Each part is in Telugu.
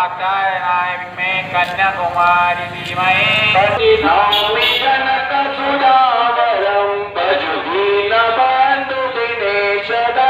कात्यायनाय विद्महे कन्याकुमारी धीमहि नौमि जनकसुधावरं भजु दीनबन्धुदिनेशदा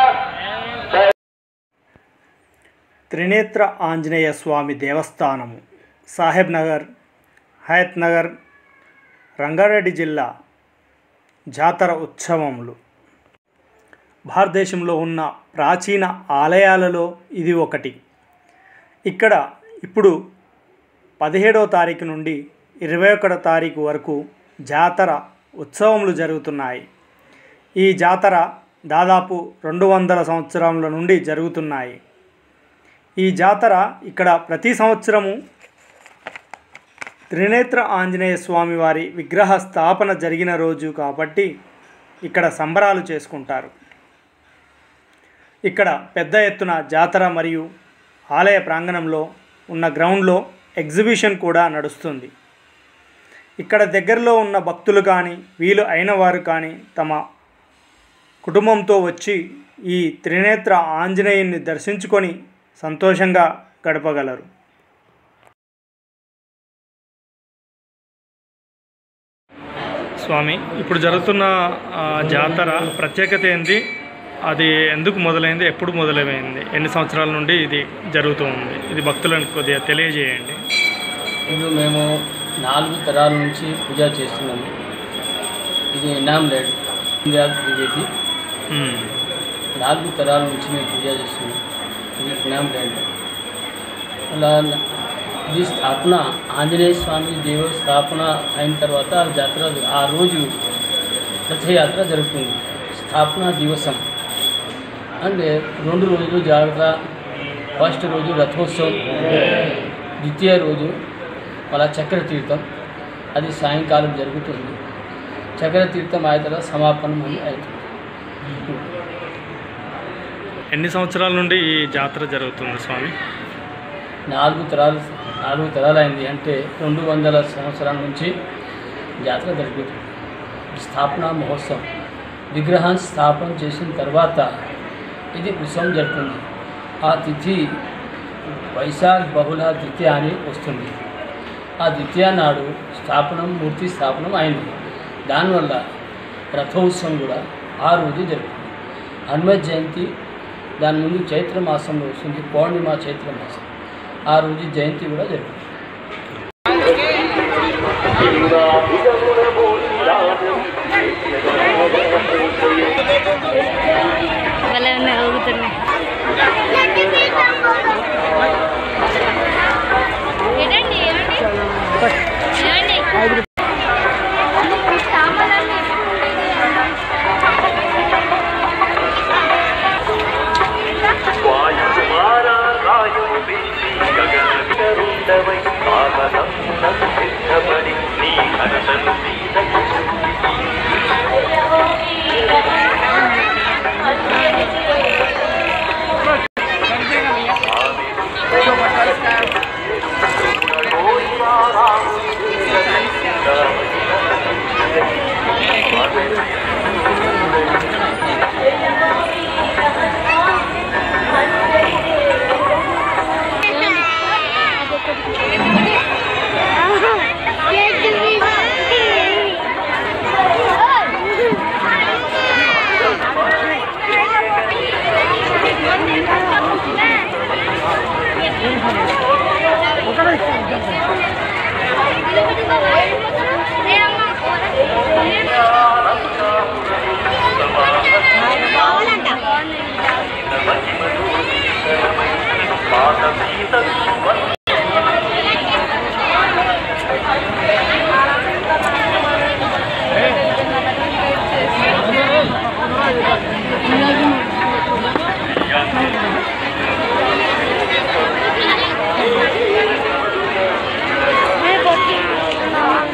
త్రినేత్ర ఆంజనేయ స్వామి దేవస్థానము సాహెబ్ నగర్ హయత్ నగర్ రంగారెడ్డి జిల్లా జాతర ఉత్సవములు భారతదేశంలో ఉన్న ప్రాచీన ఆలయాలలో ఇది ఒకటి ఇక్కడ ఇప్పుడు పదిహేడవ తారీఖు నుండి ఇరవై ఒకటో తారీఖు వరకు జాతర ఉత్సవములు జరుగుతున్నాయి ఈ జాతర దాదాపు రెండు వందల సంవత్సరముల నుండి జరుగుతున్నాయి ఈ జాతర ఇక్కడ ప్రతి సంవత్సరము త్రినేత్ర ఆంజనేయ స్వామి వారి విగ్రహ స్థాపన జరిగిన రోజు కాబట్టి ఇక్కడ సంబరాలు చేసుకుంటారు ఇక్కడ పెద్ద ఎత్తున జాతర మరియు ఆలయ ప్రాంగణంలో ఉన్న గ్రౌండ్లో ఎగ్జిబిషన్ కూడా నడుస్తుంది ఇక్కడ దగ్గరలో ఉన్న భక్తులు కానీ వీలు అయిన వారు కానీ తమ కుటుంబంతో వచ్చి ఈ త్రినేత్ర ఆంజనేయుని దర్శించుకొని సంతోషంగా గడపగలరు స్వామి ఇప్పుడు జరుగుతున్న ఆ, జాతర ప్రత్యేకత ఏంది అది ఎందుకు మొదలైంది ఎప్పుడు మొదలైంది ఎన్ని సంవత్సరాల నుండి ఇది జరుగుతూ ఉంది ఇది భక్తులను కొద్దిగా తెలియజేయండి ఇప్పుడు మేము నాలుగు తరాల నుంచి పూజ చేస్తున్నాము ఇది ఇనాం లేడు ఇండియా త్రివేది మ్మ్. నాలుగు తరాల నుంచి మేము పూజ చేస్తున్నాం ఇది ఇనాం లేడు అలా ఇది స్థాపన ఆంజనేయ స్వామి దేవ స్థాపన అయిన తర్వాత జాతర ఆ రోజు రథయాత్ర జరుగుతుంది స్థాపన దివసం అంటే రెండు రోజులు జాగ్రత్త ఫస్ట్ రోజు రథోత్సవం ద్వితీయ రోజు మళ్ళా చక్ర తీర్థం అది సాయంకాలం జరుగుతుంది చక్ర తీర్థం అయిన తర్వాత సమాపనం అని అవుతుంది ఎన్ని సంవత్సరాల నుండి ఈ జాతర జరుగుతుంది స్వామి నాలుగు తరాలు నాలుగు తరాలు అయింది అంటే రెండు వందల సంవత్సరాల నుంచి జాతర జరుగుతుంది స్థాపన మహోత్సవం విగ్రహాన్ని స్థాపన చేసిన తర్వాత ఇది ఉత్సవం జరుగుతుంది ఆ తిథి వైశాఖ బహుళ ద్వితీయ అని వస్తుంది ఆ ద్వితీయ నాడు స్థాపనం మూర్తి స్థాపనం అయింది దానివల్ల రథోత్సవం కూడా ఆ రోజు జరుగుతుంది హనుమ జయంతి దాని ముందు చైత్ర మాసంలో వస్తుంది పౌర్ణిమ చైత్ర మాసం ఆ రోజు జయంతి కూడా జరుగుతుంది భలే ఉన్నాయి ఊగుతున్నాయి ఏంటండి ఏమండి ఏమండి సామాన్లన్నీ వాయుమారా రాయుడి గగనరుండవై ఆగనం సిద్ధపడి నీ హరసను బాగుందంట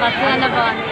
బస్సు అన్న బాగుంది